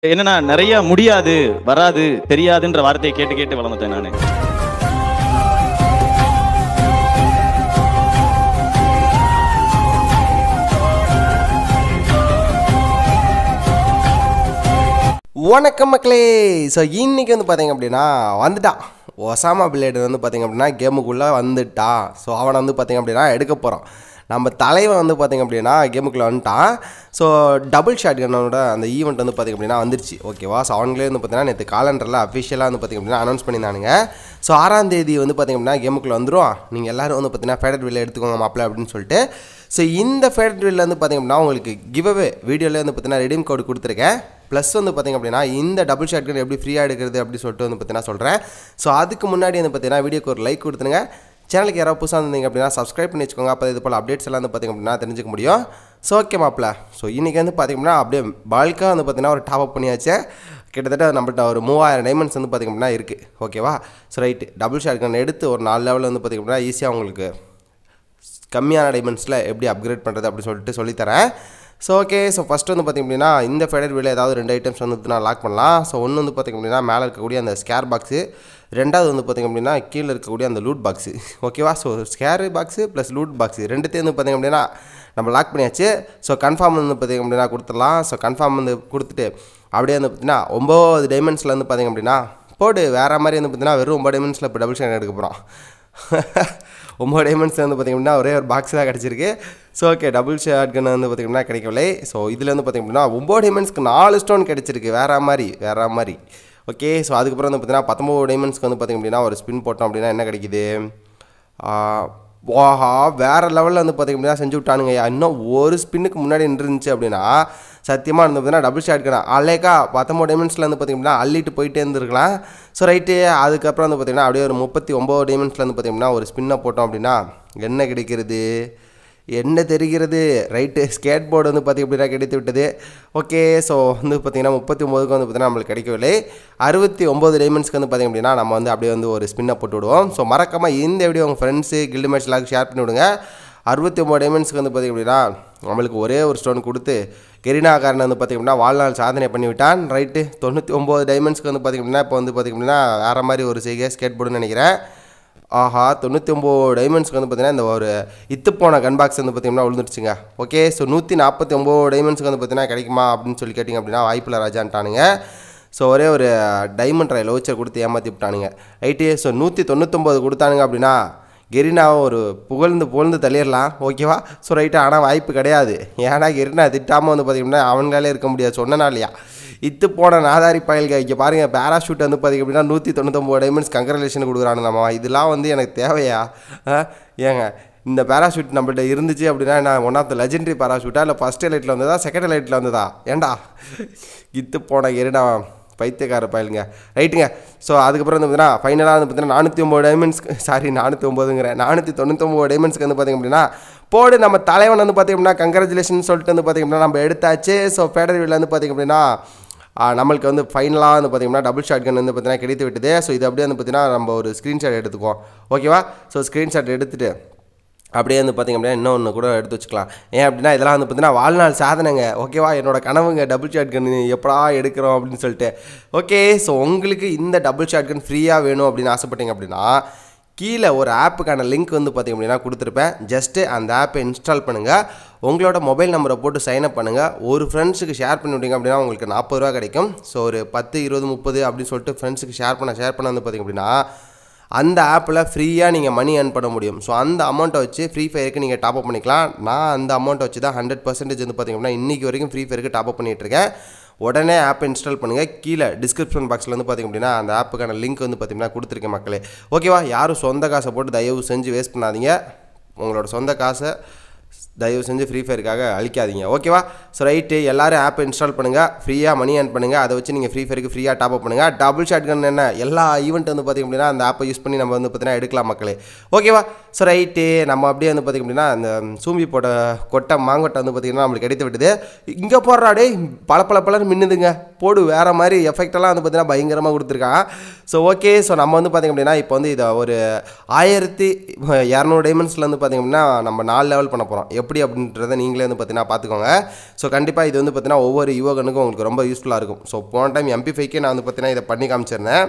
என்னன்னா நிறைய முடியாது வராது தெரியாதுன்ற வார்த்தையை கேட்டு கேட்டு வளர்ந்துட்டேன் நானு வணக்கம் மக்களே ஸோ இன்னைக்கு வந்து பார்த்தீங்க அப்படின்னா வந்துட்டான் ஒசாமா பிளேடு வந்து பார்த்தீங்க அப்படின்னா கேமுக்குள்ளே வந்துட்டான் ஸோ அவனை வந்து பார்த்தீங்க அப்படின்னா எடுக்க போகிறான் நம்ம தலைவன் வந்து பார்த்தீங்க அப்படின்னா கேமுக்குள்ளே வந்துட்டான் ஸோ டபுள் ஷாட் கன்னோட அந்த ஈவெண்ட் வந்து பார்த்தீங்க அப்படின்னா வந்துருச்சு ஓகேவா ஸோ அவங்களே வந்து பார்த்தீங்கன்னா நேற்று காலண்டரில் அஃபிஷியலாக வந்து பார்த்தீங்க அப்படின்னா அனௌன்ஸ் பண்ணியிருந்தானுங்க ஸோ ஆறாம் தேதி வந்து பார்த்தீங்க அப்படின்னா கேமுக்குள்ளே வந்துடும் நீங்கள் எல்லாரும் வந்து பார்த்தீங்கன்னா ஃபேடட் வில்ல எடுத்துக்கோங்க மாப்பிள்ள அப்படின்னு சொல்லிட்டு ஸோ இந்த ஃபேடட் வில்ல வந்து பார்த்தீங்க அப்படின்னா உங்களுக்கு கிவ்அவே வீடியோவில் வந்து பார்த்தீங்கன்னா ரெடீம் கோட் கொடுத்துருக்கேன் ப்ளஸ் வந்து பார்த்திங்க அப்படின்னா இந்த டபுள் ஷாட் கன் எப்படி ஃப்ரீயாக எடுக்கிறது அப்படி சொல்லிட்டு வந்து பார்த்தீங்கன்னா சொல்கிறேன் ஸோ அதுக்கு முன்னாடி வந்து பார்த்தீங்கன்னா வீடியோக்கு ஒரு லைக் கொடுத்துருங்க சேனலுக்கு யாராவது புதுசாக இருந்தீங்க அப்படின்னா சப்ஸ்கிரைப் பண்ணி வச்சுக்கோங்க அப்போ இது போல் அப்டேட்ஸ் எல்லாம் வந்து பார்த்திங்க அப்படின்னா தெரிஞ்சுக்க முடியும் ஸோ ஓகே மாப்பிள்ள ஸோ இன்றைக்கி வந்து பார்த்திங்க அப்படின்னா அப்படியே பல்காக வந்து பார்த்தீங்கன்னா ஒரு டாப் அப் பண்ணியாச்சு கிட்டத்தட்ட நம்மள்ட்ட ஒரு மூவாயிரம் டைமண்ட்ஸ் வந்து பார்த்திங்க அப்படின்னா இருக்குது ஓகேவா so right double shot gun எடுத்து ஒரு நாலு லெவலில் வந்து பார்த்திங்க அப்படின்னா ஈஸியாக உங்களுக்கு கம்மியான டைமண்ட்ஸில் எப்படி அப்கிரேட் பண்ணுறது அப்படின்னு சொல்லிட்டு சொல்லித்தரேன் ஸோ ஓகே ஸோ ஃபஸ்ட்டு வந்து பார்த்திங்க அப்படின்னா இந்த ஃபெடர் வீல ஏதாவது ரெண்டு ஐட்டம்ஸ் வந்து நான் லாக் பண்ணலாம் ஸோ ஒன்று வந்து பார்த்திங்க அப்படின்னா மேலே இருக்கக்கூடிய அந்த ஸ்கேர் பாக்ஸு ரெண்டாவது வந்து பார்த்திங்க அப்படின்னா கீழே இருக்கக்கூடிய அந்த லூட் பாக்ஸு ஓகேவா so square box plus loot box ரெண்டுத்தையும் வந்து பார்த்திங்க அப்படின்னா நம்ம லாக் பண்ணியாச்சு ஸோ கன்ஃபார்ம் வந்து பார்த்திங்க அப்படின்னா கொடுத்துடலாம் ஸோ கன்ஃபார்ம் வந்து கொடுத்துட்டு அப்படியே வந்து பார்த்திங்கன்னா ஒம்பது டைமண்ட்ஸில் வந்து பார்த்திங்க அப்படின்னா போடு வேறு மாதிரி வந்து பார்த்திங்கன்னா வெறும் ஒம்பது டைமண்ட்ஸில் இப்போ டபுள் ஷேன் எடுக்க போகிறோம் ஒம்பது டைமண்ட்ஸ் வந்து பார்த்திங்க அப்படின்னா ஒரே ஒரு பாக்ஸ் தான் கிடச்சிருக்கு so okay double shot gun வந்து பார்த்திங்கன்னா கிடைக்கவில்லை ஸோ இதில் வந்து பார்த்திங்க அப்படின்னா ஒம்பது டைமண்ட்ஸ்க்கு நாலு ஸ்டோன் கிடச்சிருக்கு வேற மாதிரி வேற மாதிரி ஓகே ஸோ அதுக்கப்புறம் வந்து பார்த்திங்கன்னா பத்தொம்பது டைமண்ட்ஸ்க்கு வந்து பார்த்திங்க அப்படின்னா ஒரு ஸ்பின் போட்டோம் அப்படின்னா என்ன கிடைக்குது வாஹா வேறு லெவலில் வந்து பார்த்திங்க அப்படின்னா செஞ்சு விட்டானுங்க இன்னும் ஒரு ஸ்பின்னுக்கு முன்னாடி நின்றுருந்துச்சு அப்படின்னா சத்தியமாக இருந்து பார்த்தீங்கன்னா டபுள் ஷாட் கன் அலேக்கா பத்தொம்பது டைமண்ட்ஸில் வந்து பார்த்திங்க அப்படின்னா அள்ளிட்டு போயிட்டே இருந்திருக்கலாம் ஸோ ரைட்டு அதுக்கப்புறம் வந்து பார்த்திங்கன்னா அப்படியே ஒரு முப்பத்தி ஒம்பது டைமண்ட்ஸில் வந்து பார்த்திங்கன்னா ஒரு ஸ்பின்னை போட்டோம் அப்படின்னா என்ன கிடைக்கிறது என்ன தெரிகிறது ரைட்டு ஸ்கேட் போர்டு வந்து பார்த்திங்க அப்படின்னா கிடைத்து விட்டது ஓகே ஸோ வந்து பார்த்திங்கன்னா முப்பத்தி ஒம்போதுக்கு வந்து பார்த்திங்கன்னா நம்மளுக்கு கிடைக்கவில்லை அறுபத்தி ஒம்பது டைமண்ட்ஸ்க்கு வந்து பார்த்திங்க அப்படின்னா நம்ம வந்து அப்படியே வந்து ஒரு ஸ்பின்னை போட்டு விடுவோம் ஸோ மறக்காமல் இந்த வீடியோ உங்கள் ஃப்ரெண்ட்ஸு கில்டு மேட்ச் எல்லாருக்கும் ஷேர் பண்ணி விடுங்க அறுபத்தி ஒம்பது டைமண்ட்ஸ்க்கு வந்து பார்த்திங்க அப்படின்னா நம்மளுக்கு ஒரே ஒரு ஸ்டோன் கொடுத்து கெரினாக்காரன் வந்து பார்த்திங்க அப்படின்னா வாழ்நாள் சாதனை பண்ணி விட்டான் ரைட்டு தொண்ணூற்றி ஒம்பது டைமண்ட்ஸ்க்கு வந்து பார்த்திங்க அப்படின்னா இப்போ வந்து பார்த்திங்க அப்படின்னா வேறு மாதிரி ஒரு செய்கை ஸ்கேட் போர்டுன்னு நினைக்கிறேன் ஆஹா தொண்ணூற்றி ஒம்பது டைமண்ட்ஸ்க்கு வந்து பார்த்தீங்கன்னா இந்த ஒரு இத்து போன கன் பாக்ஸ் வந்து பார்த்தீங்கன்னா விழுந்துருச்சுங்க ஓகே ஸோ நூற்றி நாற்பத்தி ஒம்பது டைமண்ட்ஸ்க்கு வந்து பார்த்தீங்கன்னா கிடைக்குமா அப்படின்னு சொல்லி கேட்டிங்க அப்படின்னா வாய்ப்பில் ராஜான்ட்டானுங்க ஸோ ஒரே ஒரு டைமண்ட் ராய் லோச்சர் கொடுத்து ஏமாற்றி விட்டானுங்க ரைட்டு ஸோ நூற்றி தொண்ணூத்தொம்பது கொடுத்தானுங்க அப்படின்னா கெரினாவை ஒரு புகழ்ந்து புகழ்ந்து தள்ளிடலாம் ஓகேவா ஸோ ரைட்டு ஆனால் வாய்ப்பு கிடையாது ஏன்னா கெரினா திட்டாமல் வந்து பார்த்திங்கன்னா அவங்களாலே இருக்க முடியாது சொன்னனாலையா இத்து போன நாதாரி பயல்க இங்கே பாருங்கள் பேராஷூட் வந்து பார்த்திங்க அப்படின்னா நூற்றி தொண்ணூத்தொம்பது டைமண்ட்ஸ் கங்க்ராலேஷன் கொடுக்குறானு நம்ம இதெல்லாம் வந்து எனக்கு தேவையா ஆ? ஏங்க இந்த பேராஷூட் நம்மள்ட்ட இருந்துச்சு அப்படின்னா நான் ஒன் ஆஃப் த லெஜெண்டரி பேராஷூட்டா இல்லை ஃபஸ்ட் லைட்டில் வந்ததா செகண்ட் லைட்டில் வந்ததா ஏண்டா இத்து போன எருடா பைத்தியக்கார பயலுங்க ரைட்டுங்க ஸோ அதுக்கப்புறம் வந்து பார்த்தீங்கன்னா ஃபைனலாக வந்து பார்த்தீங்கன்னா நானூற்றி ஒம்பது டைமண்ட்ஸ்க்கு சாரி நானூற்றி ஒம்பதுங்கிறேன் நானூற்றி தொண்ணூத்தொம்பது டைமண்ட்ஸ்க்கு வந்து பார்த்திங்க அப்படின்னா போடு நம்ம தலைவன் வந்து பார்த்திங்க அப்படின்னா கங்க்ராச்சுலேஷன் சொல்லிட்டு வந்து பார்த்திங்க அப்படின்னா நம்ம எடுத்தாச்சு ஸோ ஃபேடர் வீலில் வந்து பார்த்திங்க அப்படின்னா ஆ, நம்மளுக்கு வந்து ஃபைனலாக வந்து பார்த்திங்கன்னா டபுள் ஷாட் கன் வந்து பார்த்தீங்கன்னா கிடைத்து விட்டது ஸோ இது அப்படியே வந்து பார்த்தீங்கன்னா நம்ம ஒரு ஸ்க்ரீன்ஷாட் எடுத்துக்குவோம் ஓகேவா ஸோ ஸ்க்ரீன்ஷாட் எடுத்துகிட்டு அப்படியே வந்து பார்த்திங்க அப்படின்னா இன்னொன்று கூட எடுத்து வச்சுக்கலாம் ஏன் அப்படின்னா இதெல்லாம் வந்து பார்த்தீங்கன்னா வாழ்நாள் சாதனைங்க ஓகேவா என்னோட கனவுங்க டபுள் ஷாட் கன் எப்படா எடுக்கிறோம் அப்படின்னு சொல்லிட்டு ஓகே ஸோ உங்களுக்கு இந்த டபுள் ஷாட் கன் ஃப்ரீயாக வேணும் அப்படின்னு ஆசைப்பட்டீங்க அப்படின்னா கீழே ஒரு ஆப்புக்கான லிங்க் வந்து பார்த்திங்க அப்படின்னா கொடுத்துருப்பேன் ஜஸ்ட்டு அந்த ஆப்பை இன்ஸ்டால் பண்ணுங்கள் உங்களோட மொபைல் நம்பரை போட்டு சைன் அப் பண்ணுங்கள் ஒரு ஃப்ரெண்ட்ஸுக்கு ஷேர் பண்ணி விட்டீங்க அப்படின்னா உங்களுக்கு நாற்பது ரூபா கிடைக்கும் ஸோ ஒரு பத்து இருபது முப்பது அப்படின்னு சொல்லிட்டு ஃப்ரெண்ட்ஸுக்கு ஷேர் பண்ண ஷேர் பண்ண வந்து பார்த்திங்க அப்படின்னா அந்த ஆப்பில் ஃப்ரீயாக நீங்கள் மணி earn பண்ண முடியும் ஸோ அந்த அமௌண்ட்டை வச்சு ஃப்ரீ ஃபயருக்கு நீங்கள் டாப் அப் பண்ணிக்கலாம் நான் அந்த அமௌண்ட்டை வச்சு தான் ஹண்ட்ரட் பர்சன்டேஜ் வந்து பார்த்திங்க அப்படின்னா இன்றைக்கி வரைக்கும் ஃப்ரீ ஃபயருக்கு டாப் அப் பண்ணிட்டு இருக்கேன் உடனே ஆப் இன்ஸ்டால் பண்ணுங்கள் கீழே டிஸ்கிரிப்ஷன் பாக்ஸில் வந்து பார்த்திங்க அப்படின்னா அந்த ஆப்புக்கான லிங்க் வந்து பார்த்திங்கன்னா கொடுத்துருக்கேன் மக்களே ஓகேவா யாரும் சொந்த காசை போட்டு தயவு செஞ்சு வேஸ்ட் பண்ணாதீங்க உங்களோட சொந்த காசை தயவு செஞ்சு ஃப்ரீ ஃபயருக்காக அழிக்காதீங்க ஓகேவா ஸோ ரைட்டு எல்லாரும் ஆப் இன்ஸ்டால் பண்ணுங்கள் ஃப்ரீயாக மணி earn பண்ணுங்கள் அதை வச்சு நீங்கள் ஃப்ரீ ஃபயருக்கு ஃப்ரீயாக டாப் அப் பண்ணுங்கள் டபுள் ஷாட் கன் என்ன எல்லா ஈவெண்ட் வந்து பார்த்திங்க அப்படின்னா அந்த ஆப்பை யூஸ் பண்ணி நம்ம வந்து பார்த்தீங்கன்னா எடுக்கலாம் மக்களே ஓகேவா ஸோ ரைட்டு நம்ம அப்படியே வந்து பார்த்திங்க அப்படின்னா அந்த சூம்பி போட்ட கொட்டை மாங்கொட்டை வந்து பார்த்திங்கன்னா நம்மளுக்கு கிடைத்து விட்டது இங்கே போடுறா டேய் பல பல பலன்னு மின்னுதுங்க போடு வேறு மாதிரி எஃபெக்டெல்லாம் வந்து பார்த்திங்கன்னா பயங்கரமாக கொடுத்துருக்கான் ஸோ ஓகே ஸோ நம்ம வந்து பார்த்திங்க அப்படின்னா இப்போ வந்து இதை ஒரு ஆயிரத்தி இரநூறு டைமண்ட்ஸில் வந்து பார்த்திங்க அப்படின்னா நம்ம நாலு லெவல் பண்ண போகிறோம் எப்படி அப்படின்றத நீங்களே வந்து பார்த்தீங்கன்னா பார்த்துக்கோங்க ஸோ கண்டிப்பாக இது வந்து பார்த்தீங்கன்னா ஒவ்வொரு யுவகனுக்கும் உங்களுக்கு ரொம்ப யூஸ்ஃபுல்லாக இருக்கும் ஸோ போன டைம் எம்பி ஃபைக்கே நான் வந்து பார்த்தீங்கன்னா இதை பண்ணி காமிச்சிருந்தேன்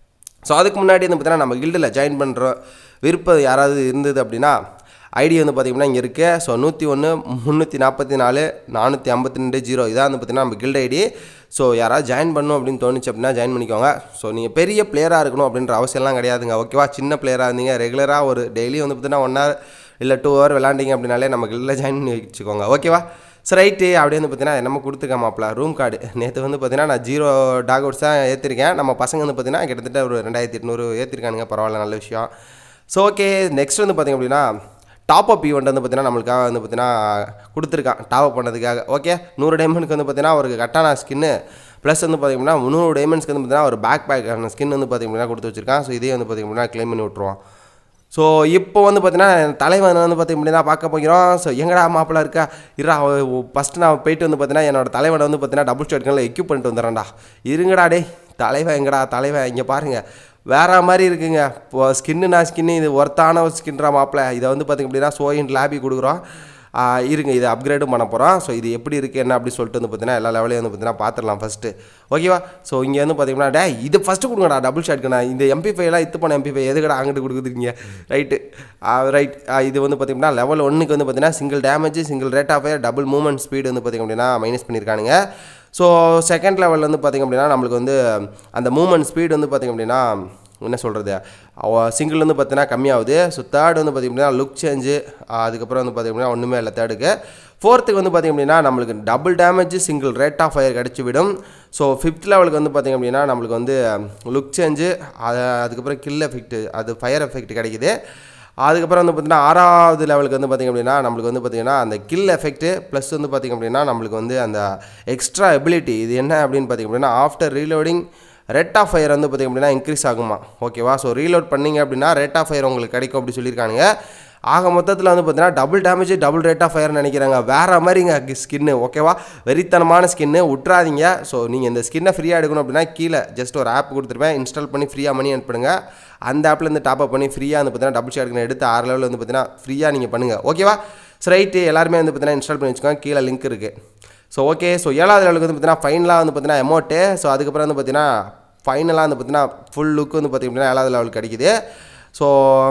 ஸோ அதுக்கு முன்னாடி வந்து பார்த்தீங்கன்னா நம்ம கில்டில் ஜாயின் பண்ணுற விருப்பம் யாராவது இருந்தது அப்படின்னா ஐடி வந்து பார்த்திங்கன்னா இங்கே இருக்குது ஸோ நூற்றி ஒன்று முந்நூற்றி நாற்பத்தி நாலு நானூற்றி ஐம்பத்தி ரெண்டு ஜீரோ இதான் வந்து பார்த்திங்கன்னா நம்ம கில்ட் ஐடி ஸோ யாராவது ஜாயின் பண்ணணும் அப்படின்னு தோணுச்சு அப்படின்னா ஜாயின் பண்ணிக்கோங்க ஸோ நீங்கள் பெரிய பிளேயராக இருக்கணும் அப்படின்ற அவசியம்லாம் கிடையாதுங்க ஓகேவா சின்ன பிளேயராக இருந்தீங்க ரெகுலராக ஒரு டெய்லி வந்து பார்த்தீங்கன்னா ஒன் ஹவர் இல்லை டூ ஹவர் விளாண்டிங்க அப்படின்னாலே நம்ம கில்டில் ஜாயின் பண்ணி வச்சுக்கோங்க ஓகேவா சரி ரைட்டு அப்படியே வந்து பார்த்தீங்கன்னா என்னமோ கொடுத்துருக்கேன் மாப்பிள ரூம் கார்டு நேற்று வந்து பார்த்தீங்கன்னா நான் ஜீரோ டாக் அவுட்ஸ் தான் ஏற்றிருக்கேன் நம்ம பசங்க வந்து பார்த்தீங்கன்னா கிட்டத்தட்ட ஒரு ரெண்டாயிரத்தி எட்நூறு ஏற்றிருக்கானுங்க பரவாயில்ல நல்ல விஷயம் ஸோ ஓகே நெக்ஸ்ட் வந்து பார்த்திங்க அப்படின்னா டாப் அப் ஈவெண்ட் வந்து பார்த்தீங்கன்னா நம்மளுக்காக வந்து பார்த்தீங்கன்னா கொடுத்துருக்கான் டாப் அப் பண்ணதுக்காக ஓகே நூறு டைமண்ட்க்கு வந்து பார்த்தீங்கன்னா அவருக்கு கட்டான ஸ்கின்னு ப்ளஸ் வந்து பார்த்திங்கன்னா முந்நூறு டைமண்ட்ஸ்க்கு வந்து பார்த்தீங்கன்னா ஒரு பேக் பேக்கான ஸ்கின் வந்து பார்த்திங்க அப்படின்னா கொடுத்து வச்சிருக்கான் ஸோ இதே வந்து பார்த்திங்க அப்படின்னா க்ளைம் பண்ணி விட்ருவான் ஸோ இப்போ வந்து பார்த்தீங்கன்னா தலைவன் வந்து பார்த்திங்க அப்படின்னா பார்க்க போகிறோம் ஸோ எங்கடா மாப்பிள்ள இருக்கா இரா ஃபஸ்ட்டு நான் போயிட்டு வந்து பார்த்தீங்கன்னா என்னோட தலைவனை வந்து பார்த்தீங்கன்னா டபுள் ஸ்டேட்களில் எக்யூப் பண்ணிட்டு வந்துடுறேன்டா இருங்கடா டேய் தலைவன் எங்கடா தலைவன் இங்கே பாருங்கள் வேற மாதிரி இருக்குங்க இப்போ ஸ்கின்னு நான் ஸ்கின்னு இது ஒர்த்தான ஒரு ஸ்கின்றா மாப்பிள்ள இதை வந்து பார்த்திங்க அப்படின்னா சோயின் லேபி கொடுக்குறோம் ஆ, இருங்க இதை அப்கிரேடும் பண்ண போகிறோம் ஸோ இது எப்படி இருக்குது என்ன அப்படி சொல்லிட்டு வந்து பார்த்தீங்கன்னா எல்லா லெவலையும் வந்து பார்த்தீங்கன்னா பார்த்துடலாம் ஃபஸ்ட்டு ஓகேவா ஸோ இங்கே வந்து பார்த்தீங்கன்னா டே இது ஃபஸ்ட்டு கொடுங்கடா டபுள் ஷாட்க்குண்ணா இந்த எம்பி ஃபைவ்லாம் இது பண்ண எம்பி ஃபைவ் எதுக்கடா அங்கிட்டு கொடுக்குறீங்க ரைட்டு ரைட் இது வந்து பார்த்தீங்கன்னா லெவல் ஒன்றுக்கு வந்து பார்த்தீங்கன்னா single damage single rate of fire double movement speed வந்து பார்த்திங்க அப்படின்னா மைனஸ் பண்ணியிருக்கானுங்க ஸோ செகண்ட் லெவல் வந்து பார்த்திங்க அப்படின்னா நம்மளுக்கு வந்து அந்த மூவ்மெண்ட் ஸ்பீடு வந்து பார்த்திங்க அப்படின்னா என்ன சொல்கிறது சிங்கிள் வந்து பார்த்தீங்கன்னா கம்மியாகுது ஸோ தேர்ட் வந்து பார்த்திங்க அப்படின்னா லுக் சேஞ்சு அதுக்கப்புறம் வந்து பார்த்திங்க அப்படின்னா ஒன்றுமே இல்லை தேர்டுக்கு ஃபோர்த்துக்கு வந்து பார்த்திங்க அப்படின்னா நம்மளுக்கு double damage single rate of fire கிடச்சி விடும் ஸோ ஃபிஃப்த் லெவலுக்கு வந்து பார்த்திங்க அப்படின்னா நம்மளுக்கு வந்து லுக் சேஞ்சு அது அதுக்கப்புறம் கில் எஃபெக்ட் அது ஃபயர் எஃபெக்ட் கிடைக்குது அதுக்கப்புறம் வந்து பார்த்திங்கன்னா ஆறாவது லெவலுக்கு வந்து பார்த்திங்க அப்படின்னா நம்மளுக்கு வந்து பார்த்திங்கன்னா அந்த கில் எஃபெக்ட்டு ப்ளஸ் வந்து பார்த்திங்க அப்படின்னா நம்மளுக்கு வந்து அந்த எக்ஸ்ட்ரா எபிலிட்டி இது என்ன அப்படின்னு பார்த்திங்க அப்படின்னா after reloading rate of fire வந்து பார்த்திங்க அப்படின்னா இன்க்ரீஸ் ஆகுமா ஓகேவா ஸோ ரீலோட் பண்ணீங்க அப்படின்னா ரேட் ஆஃப் ஃபயர் உங்களுக்கு கிடைக்கும் அப்படி சொல்லியிருக்கானுங்க ஆக மொத்தத்தில் வந்து பார்த்தீங்கன்னா double damage double rate of ஃபயர்னு நினைக்கிறாங்க வேறு மாதிரிங்க ஸ்கின்னு ஓகேவா வெறித்தனமான ஸ்கின்னு விட்றாதீங்க ஸோ நீங்கள் இந்த ஸ்கின்னை ஃப்ரீயாக எடுக்கணும் அப்படின்னா கீழே ஜஸ்ட் ஒரு ஆப் கொடுத்துருப்பேன் இன்ஸ்டால் பண்ணி ஃப்ரீயாக மணி அனுப்புடுங்க அந்த ஆப்லேருந்து டாப் அப் பண்ணி ஃப்ரீயாக வந்து பார்த்தீங்கன்னா டபுள் ஷேட் எடுத்து ஆறு லெவலில் வந்து பார்த்தீங்கன்னா ஃப்ரீயாக நீங்கள் பண்ணுங்கள் ஓகேவா ஸோ ரைட்டு எல்லாருமே வந்து பார்த்தீங்கன்னா இன்ஸ்டால் பண்ணி வச்சுக்கோங்க கீழே லிங்க் இருக்குது ஸோ ஓகே ஸோ ஏழாவது லெவலுக்கு வந்து பார்த்தீங்கன்னா ஃபைனலாக வந்து பார்த்தீங்கன்னா அமௌண்ட்டு ஸோ அதுக்கப்புறம் வந்து பார்த்தீங்கன்னா ஃபைனலாக வந்து பார்த்தீங்கன்னா ஃபுல் லுக் வந்து பார்த்திங்க அப்படின்னா ஏழாவது லெவல் கிடைக்குது ஸோ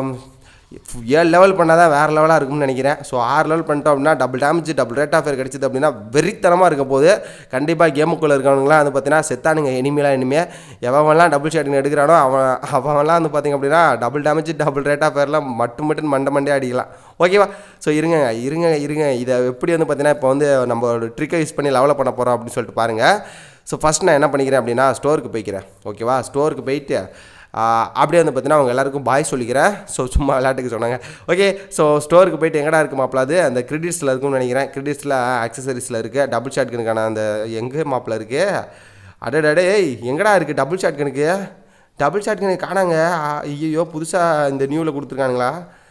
ஏழு லெவல் பண்ணால் தான் வேறு லெவலாக இருக்கும்னு நினைக்கிறேன் ஸோ ஆறு லெவல் பண்ணிட்டோம் அப்படின்னா double damage double rate of fire கிடச்சிது அப்படின்னா வெறித்தனமாக இருக்க போது கண்டிப்பாக கேமுக்குள்ளே இருக்கவங்களாம் வந்து பார்த்தீங்கன்னா செத்தானுங்க இனிமேலாம் இனிமேல் எவன்லாம் டபுள் ஷேட்டிங் எடுக்கிறானோ அவன் அவன்லாம் வந்து பார்த்திங்க அப்படின்னா double damage double rate of ஃபயர்லாம் மட்டும் மட்டும் மண்டை மண்டே அடிக்கலாம் ஓகேவா ஸோ இருங்க இருங்க இருங்க இதை எப்படி வந்து பார்த்தீங்கன்னா இப்போ வந்து நம்ம ஒரு ட்ரிக்கை யூஸ் பண்ணி லெவலப் பண்ண போகிறோம் அப்படின்னு சொல்லிட்டு பாருங்கள் ஸோ ஃபஸ்ட் நான் என்ன பண்ணிக்கிறேன் அப்படின்னா ஸ்டோருக்கு போய்க்கிறேன் ஓகேவா ஸ்டோருக்கு போயிட்டு ஆஹ், அப்படியே வந்து பார்த்தீங்கன்னா அவங்க எல்லாருக்கும் பாய் சொல்லிக்கிறேன் ஸோ சும்மா விளையாட்டுக்கு சொன்னாங்க ஓகே ஸோ ஸ்டோருக்கு போயிட்டு எங்கடா இருக்கு மாப்பிள அது அந்த கிரெடிட்ஸில் இருக்கும்னு நினைக்கிறேன் கிரெடிட்ஸில் ஆக்சசரிஸில் இருக்குது டபுள் ஷாட் கணக்கான அந்த எங்கே மாப்பிள இருக்கு அடடடே ஏய் எங்கடா இருக்குது டபுள் ஷாட் கணக்கு டபுள் ஷாட் கணக்கு காணாங்க ஐயோ புதுசாக இந்த நியூவில் கொடுத்துருக்கானுங்களா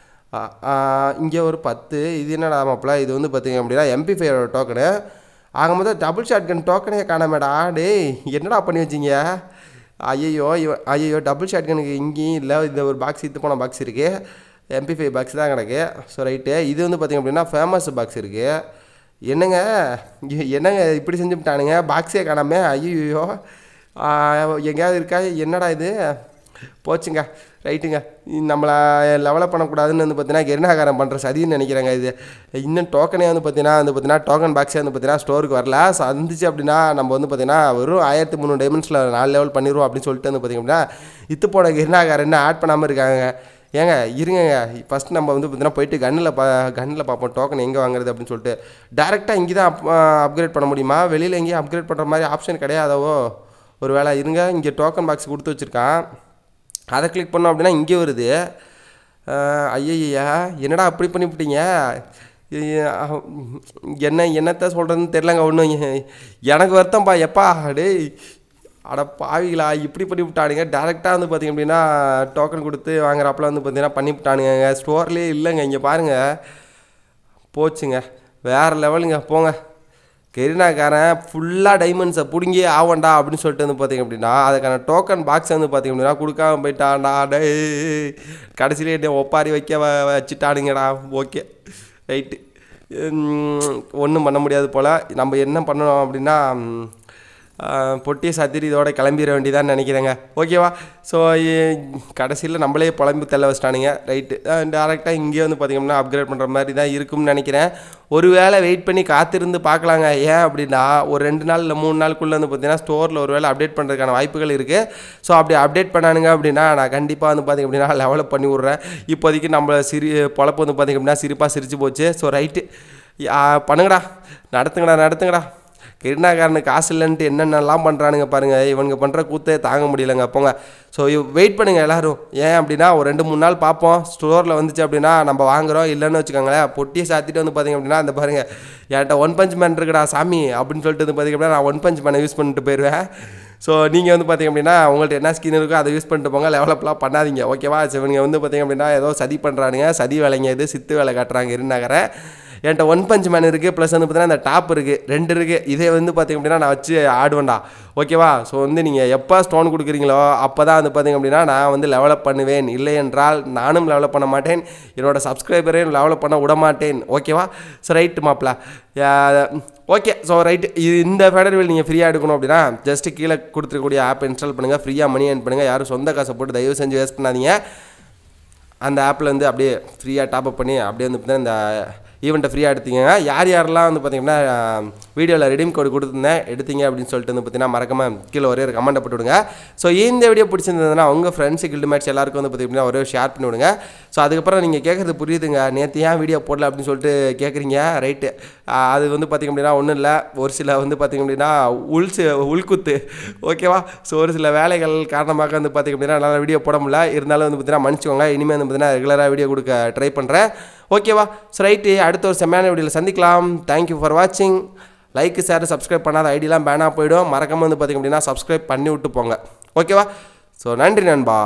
இங்கே ஒரு பத்து இது என்னடா மாப்பிள இது வந்து பார்த்தீங்க அப்படின்னா எம்பி ஃபைவ் டோக்கனு ஆக மொத்தம் டபுள் ஷாட் கன் டோக்கனே காணாமேடா டேய் என்னடா பண்ணி வச்சிங்க ஐயோ இவ ஐயோ டபுள் ஷாட் கனுக்கு இங்கேயும் இல்லை இந்த ஒரு பாக்ஸ் இத்து போன பாக்ஸ் இருக்குது எம்பி ஃபைவ் பாக்ஸ் தான் கிடக்கு ஸோ ரைட்டு இது வந்து பார்த்திங்க அப்படின்னா ஃபேமஸ் பாக்ஸ் இருக்குது என்னங்க இ- என்னங்க இப்படி செஞ்சு விட்டானுங்க பாக்ஸே காணாம ஐயோ எங்கேயாவது இருக்கா என்னடா இது போச்சுங்க ரைட்டுங்க நம்மளை லெவலப் பண்ணக்கூடாதுன்னு வந்து பார்த்தீங்கன்னா கெருணாகாரம் பண்ணுற சதின்னு நினைக்கிறேங்க இது இன்னும் டோக்கனே வந்து பார்த்தீங்கன்னா வந்து பார்த்தீங்கன்னா டோக்கன் பாக்ஸே வந்து பார்த்தீங்கன்னா ஸ்டோருக்கு வரல ஸோ வந்துச்சு அப்படின்னா நம்ம வந்து பார்த்தீங்கன்னா வெறும் ஆயிரத்தி முந்நூறு டைமண்ட்ஸில் நாலு லெவல் பண்ணிடுவோம் அப்படின்னு சொல்லிட்டு வந்து பார்த்தீங்க அப்படின்னா இத்து போன கெருணாகாரம் இன்னும் ஆட் பண்ணாமல் இருக்காங்க ஏங்க இருங்க ஃபஸ்ட் நம்ம வந்து பார்த்தீங்கன்னா போயிட்டு கன்னில் பா கன்னில் பார்ப்போம் டோக்கன் எங்கே வாங்குறது அப்படின்னு சொல்லிட்டு டேரெக்டாக இங்கே தான் அப் அப்கிரேட் பண்ண முடியுமா வெளியில் எங்கேயும் அப்கிரேட் பண்ணுற மாதிரி ஆப்ஷன் கிடையாதவோ ஒரு வேளை இருங்க இங்கே டோக்கன் பாக்ஸ் கொடுத்து வச்சுருக்கான் அதை கிளிக் பண்ணோம் அப்படின்னா இங்கே வருது ஐயய்யா என்னடா அப்படி பண்ணிவிட்டீங்க என்ன என்னத்த சொல்கிறதுன்னு தெரிலங்க ஒன்றும் எனக்கு வருத்தம்ப்பா எப்பா டேய் அட பாவிகளா இப்படி பண்ணி விட்டானுங்க டேரெக்டாக வந்து பார்த்திங்க அப்படின்னா டோக்கன் கொடுத்து வாங்குறாப்புல வந்து பார்த்தீங்கன்னா பண்ணி விட்டானுங்க ஸ்டோர்லேயே இல்லைங்க இங்கே பாருங்கள் போச்சுங்க வேறு லெவலுங்க போங்க கெரினாக்காரன் ஃபுல்லாக டைமண்ட்ஸை பிடுங்கி ஆவண்டா அப்படின்னு சொல்லிட்டு வந்து பார்த்தீங்க அப்படின்னா அதுக்கான டோக்கன் பாக்ஸ் வந்து பார்த்தீங்க அப்படின்னா கொடுக்காம போயிட்டான்டா டேய் கடைசியிலே என்னை ஒப்பாரி வைக்க வ- வச்சுட்டானுங்கடா ஓகே ரைட்டு ஒன்றும் பண்ண முடியாது போல் நம்ம என்ன பண்ணணும் அப்படின்னா ம், ஆ, பொட்டியை சாத்திட்டு இதோட கிளம்பிட வேண்டியதான்னு நினைக்கிறேங்க ஓகேவா ஸோ கடைசியில் நம்மளே புலம்பி தள்ள வச்சிட்டானுங்க ரைட்டு டேரெக்டாக இங்கேயே வந்து பார்த்திங்கன்னா அப்கிரேட் பண்ணுற மாதிரி தான் இருக்கும்னு நினைக்கிறேன் ஒருவேளை வெயிட் பண்ணி காத்திருந்து பார்க்கலாங்க ஏன் அப்படின்னா ஒரு ரெண்டு நாள் இல்லை மூணு நாளுக்குள்ளே வந்து பார்த்தீங்கன்னா ஸ்டோரில் ஒரு வேளை அப்டேட் பண்ணுறதுக்கான வாய்ப்புகள் இருக்குது ஸோ அப்படி அப்டேட் பண்ணானுங்க அப்படின்னா நான் கண்டிப்பாக வந்து பார்த்திங்க அப்படின்னா லெவலப் பண்ணி விட்றேன் இப்போதைக்கு நம்ம சிரி பொழப்பு வந்து பார்த்திங்க அப்படின்னா சிரிப்பாக சிரிச்சு போச்சு ஸோ ரைட்டு பண்ணுங்கடா நடத்துங்கடா நடத்துங்கடா கிருஷ்ணாகாரனுக்கு காசு இல்லைன்ட்டு என்னென்னலாம் பண்ணுறானுங்க பாருங்கள் இவனுங்க பண்ணுற கூத்தே தாங்க முடியலங்க போங்க ஸோ வெயிட் பண்ணுங்கள் எல்லாரும் ஏன் அப்படின்னா ஒரு ரெண்டு மூணு நாள் பார்ப்போம் ஸ்டோரில் வந்துச்சு அப்படின்னா நம்ம வாங்குறோம் இல்லைன்னு வச்சுக்கோங்களேன் பொட்டியை சாத்திட்டு வந்து பார்த்திங்க அப்படின்னா அந்த பாருங்கள் என்கிட்ட ஒன் பஞ்ச் மேன் இருக்குடா சாமி அப்படின்னு சொல்லிட்டு வந்து பார்த்திங்க அப்படின்னா நான் ஒன் பஞ்ச் மேனை யூஸ் பண்ணிட்டு போயிடுவேன் ஸோ நீங்கள் வந்து பார்த்திங்க அப்படின்னா உங்கள்ட்ட என்ன ஸ்கின் இருக்கோ அதை யூஸ் பண்ணிட்டு போங்க லெவலப்லாம் பண்ணாதீங்க ஓகேவா ஸோ இவங்க வந்து பார்த்திங்க அப்படின்னா ஏதோ சதி பண்ணுறானுங்க சதி வேலைங்க இது சித்து வேலை காட்டுறாங்க இருநகரை என்கிட்ட ஒன் பஞ்ச் மேன் இருக்குது ப்ளஸ் வந்து பார்த்தீங்கன்னா அந்த டாப் இருக்குது ரெண்டு இருக்குது இதே வந்து பார்த்திங்க அப்படின்னா நான் வச்சு ஆடுவேன்டா ஓகேவா ஸோ வந்து நீங்கள் எப்போ ஸ்டோன் கொடுக்குறீங்களோ அப்போ தான் வந்து பார்த்திங்க அப்படின்னா நான் வந்து லெவலப் பண்ணுவேன் இல்லை என்றால் நானும் லெவலப் பண்ண மாட்டேன் என்னோட சப்ஸ்கிரைபரையும் லெவலப் பண்ண விட மாட்டேன் ஓகேவா ஸோ ரைட்டு மாப்பிள ஓகே ஸோ ரைட்டு இந்த ஃபெடர்வில் நீங்கள் ஃப்ரீயாக எடுக்கணும் அப்படின்னா ஜஸ்ட் கீழே கொடுத்துருக்கக்கூடிய ஆப் இன்ஸ்டால் பண்ணுங்கள் ஃப்ரீயாக மணி ஏர்ன் பண்ணுங்கள் யாரும் சொந்த காசை போட்டு தயவு செஞ்சு வேஸ்ட் பண்ணாதீங்க அந்த ஆப்பில் வந்து அப்படியே ஃப்ரீயாக டாப்அப் பண்ணி அப்படியே வந்து பார்த்தீங்கன்னா இந்த ஈவெண்ட்டை ஃப்ரீயாக எடுத்தீங்க யார் யாரெல்லாம் வந்து பார்த்தீங்கன்னா வீடியோவில் ரெடீம் கோடு கொடுத்துருந்தேன் எடுத்தீங்க அப்படின்னு சொல்லிட்டு வந்து பார்த்தீங்கன்னா மறக்காம கீழே ஒரே ஒரு கமெண்ட்டை போட்டு விடுங்க ஸோ இந்த வீடியோ பிடிச்சிருந்ததுன்னா உங்கள் ஃப்ரெண்ட்ஸு கில்டு மேட்ச் எல்லாருக்கும் வந்து பார்த்தீங்கன்னா ஒரே ஷேர் பண்ணி விடுங்க ஸோ அதுக்கப்புறம் நீங்கள் கேட்குறது புரியுதுங்க நேற்று ஏன் வீடியோ போடல அப்படின்னு சொல்லிட்டு கேட்குறீங்க ரைட்டு அது வந்து பார்த்திங்க அப்படின்னா ஒன்றும் இல்லை ஒரு சில வந்து பார்த்திங்க அப்படின்னா உள்சு உள்குத்து ஓகேவா ஸோ ஒரு சில வேலைகள் காரணமாக வந்து பார்த்திங்க அப்படின்னா நல்லா வீடியோ போட முடியல இருந்தாலும் வந்து பார்த்தீங்கன்னா மன்னிச்சுக்கோங்க இனிமேல் வந்து பார்த்தீங்கன்னா ரெகுலராக வீடியோ கொடுக்க ட்ரை பண்ணுறேன் ஓகேவா ஸோ ரைட்டு அடுத்த ஒரு செம்மையான வீடியோவில் சந்திக்கலாம் தேங்க்யூ ஃபார் வாட்சிங் லைக் ஷேர் சப்ஸ்கிரைப் பண்ணாத ஐடியெலாம் பேனாக போயிடும் மறக்காம வந்து பார்த்திங்க அப்படின்னா சப்ஸ்கிரைப் பண்ணி விட்டு போங்க ஓகேவா ஸோ நன்றி நண்பா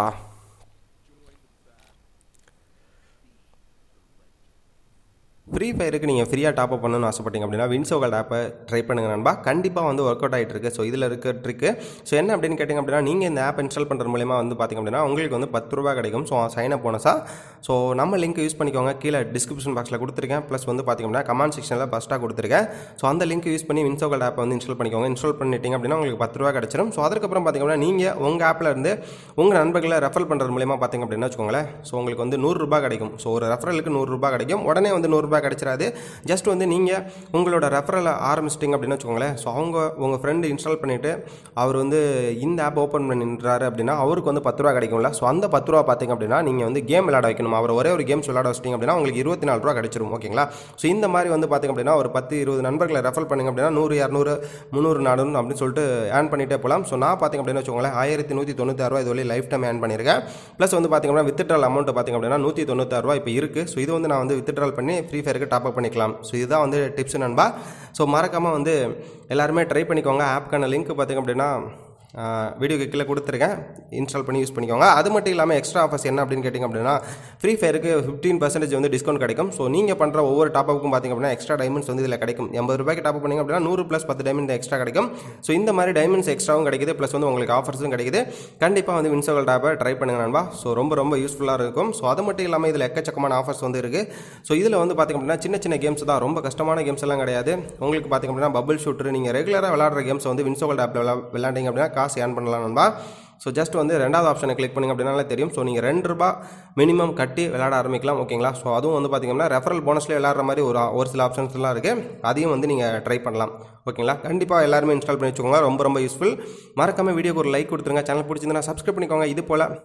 ஃப்ரீ ஃபயருக்கு நீங்கள் ஃப்ரீயாக டாப் அப் பண்ணணும்னு ஆசைப்பட்டீங்க அப்படின்னா வின்சோகல் ஆப்பை ட்ரை பண்ணுங்க நண்பா கண்டிப்பாக வந்து ஒர்க் அவுட் ஆகிட்டு இருக்கு ஸோ இதில் இருக்க ட்ரிக்கு ஸோ என்ன அப்படின்னு கேட்டிங்க அப்படின்னா நீங்கள் இந்த ஆப் இன்ஸ்டால் பண்ணுறது மூலியமா வந்து பார்த்திங்க அப்படின்னா உங்களுக்கு வந்து பத்து ரூபா கிடைக்கும் ஸோ சைன் அப் போனஸா ஸோ நம்ம லிங்க் யூஸ் பண்ணிக்கோங்க கீழே டிஸ்கிரிப்ஷன் பாக்ஸில் கொடுத்துருக்கேன் ப்ளஸ் வந்து பார்த்திங்க அப்படின்னா கமெண்ட் செக்ஷனில் ஃபஸ்ட்டாக கொடுத்துருக்கேன் ஸோ அந்த லிங்க் யூஸ் பண்ணி வின்சோகல் ஆப்பை வந்து இன்ஸ்டால் பண்ணிக்கோங்க இன்ஸ்டால் பண்ணிட்டீங்க அப்படின்னா உங்களுக்கு பத்து ரூபா கிடச்சிரும் ஸோ அதுக்கப்புறம் பார்த்திங்க அப்படின்னா நீங்கள் உங்கள் ஆப்பில் இருந்து உங்கள் நண்பர்களை ரெஃபர் பண்ணுறது மூலியமா பார்த்திங்க அப்படின்னா வச்சுக்கோங்களேன் ஸோ உங்களுக்கு வந்து நூறுரூபா கிடைக்கும் ஸோ ஒரு ரெஃபரலுக்கு நூறுரூபா கிடைக்கும் உடனே வந்து நூறுரூபா கிடைச்சிடாது ஜஸ்ட் வந்து நீங்கள் உங்களோட ரெஃபரலை ஆரம்பிச்சிட்டிங்க அப்படின்னு வச்சுக்கோங்களேன் ஸோ அவங்க உங்கள் ஃப்ரெண்டு இன்ஸ்டால் பண்ணிவிட்டு அவர் வந்து இந்த ஆப் ஓப்பன் பண்ணின்றாரு அப்படின்னா அவருக்கு வந்து பத்து ரூபா கிடைக்கும்ல ஸோ அந்த பத்து ரூபா பார்த்தீங்க அப்படின்னா நீங்கள் வந்து கேம் விளையாட வைக்கணும் அவர் ஒரே ஒரு கேம்ஸ் விளையாட வச்சிட்டிங்க அப்படின்னா உங்களுக்கு இருபத்தி நாலு ரூபா கிடைச்சிரும் ஓகேங்களா ஸோ இந்த மாதிரி வந்து பார்த்திங்க அப்படின்னா ஒரு பத்து இருபது நண்பர்களை ரெஃபர் பண்ணிங்க அப்படின்னா நூறு இரநூறு முந்நூறு நானூறு அப்படின்னு சொல்லிட்டு ஏர்ன் பண்ணிட்டே போகலாம் ஸோ நான் பார்த்திங்க அப்படின்னு வச்சுக்கோங்களேன் ஆயிரத்தி நூற்றி தொண்ணூத்தாறு ரூபா இது வரையும் லைஃப் டைம் ஏர்ன் பண்ணியிருக்கேன் ப்ளஸ் வந்து பார்த்திங்க அப்படின்னா வித்ட்ரால் அமௌண்ட் பார்த்திங்க அப்படின்னா நூற்றி தொண்ணூத்தாறு ரூபா இப்போ இருக்குது ஸோ இது வந்து நான் வந்து வித்ட்ரால் பண்ணி ஃப்ரீ ஃபயருக்கு டாப் அப் பண்ணிக்கலாம் ஸோ இதுதான் வந்து டிப்ஸ் நண்பா ஸோ மறக்காமல் வந்து எல்லாருமே ட்ரை பண்ணிக்கோங்க ஆப்க்கான லிங்க் பார்த்திங்க அப்படின்னா வீடியோக்கு கீழே கொடுத்துருக்கேன் இன்ஸ்டால் பண்ணி யூஸ் பண்ணிக்கோங்க அது மட்டும் இல்லாமல் எக்ஸ்ட்ரா ஆஃபர்ஸ் என்ன அப்படின்னு கேட்டிங்க அப்படின்னா ஃப்ரீ ஃபயருக்கு ஃபிஃப்டீன் பர்சன்டேஜ் வந்து டிஸ்கவுண்ட் கிடைக்கும் ஸோ நீங்கள் பண்ணுற ஒவ்வொரு டாப்புக்கும் பார்த்திங்க அப்படின்னா எக்ஸ்ட்ரா டைமண்ட்ஸ் வந்து இதில் கிடைக்கும் எண்பது ரூபாய்க்கு டாப் பண்ணிங்க அப்படின்னா நூறு ப்ளஸ் பத்து டைமண்ட் எக்ஸ்ட்ரா கிடைக்கும் ஸோ இந்த மாதிரி டைமண்ட்ஸ் எக்ஸ்ட்ராவும் கிடைக்குது ப்ளஸ் வந்து உங்களுக்கு ஆஃபர்ஸும் கிடைக்குது கண்டிப்பாக வந்து வின்சோகல் டாப்பை ட்ரை பண்ணுங்க நண்பா ஸோ ரொம்ப ரொம்ப யூஸ்ஃபுல்லாக இருக்கும் ஸோ அது மட்டும் இல்லாமல் இதில் எக்கச்சக்கமான ஆஃபர்ஸ் வந்து இருக்குது ஸோ இதில் வந்து பார்த்திங்க அப்படின்னா சின்ன சின்ன கேம்ஸ் தான் ரொம்ப கஷ்டமான கேம்ஸ் எல்லாம் கிடையாது உங்களுக்கு பார்த்திங்க அப்படின்னா பபிள் ஷூட்டர் நீங்கள் ரெகுலராக விளாடுற கேம்ஸ் வந்து வின்சோகல் ஆப்பில் விளா விளாண்டிங்க அப்படின்னா காசு ஏர்ன் பண்ணலாம் நண்பா ஸோ ஜஸ்ட் வந்து ரெண்டாவது ஆப்ஷனை கிளிக் பண்ணிங்க அப்படின்னாலே தெரியும் ஸோ நீங்கள் ரெண்டு ரூபா மினிமம் கட்டி விளையாட ஆரம்பிக்கலாம் ஓகேங்களா ஸோ அதுவும் வந்து பார்த்தீங்கன்னா ரெஃபரல் போனஸ்லேயே விளையாடுற மாதிரி ஒரு ஒரு சில ஆப்ஷன்ஸ்லாம் இருக்குது அதையும் வந்து நீங்கள் ட்ரை பண்ணலாம் ஓகேங்களா கண்டிப்பாக எல்லாருமே இன்ஸ்டால் பண்ணி வச்சுக்கோங்க ரொம்ப ரொம்ப யூஸ்ஃபுல் மறக்காம வீடியோக்கு ஒரு லைக் கொடுத்துருங்க சேனல் பிடிச்சிருந்தா சப்ஸ்கிரைப் பண்ணிக்கோங்க இது போல்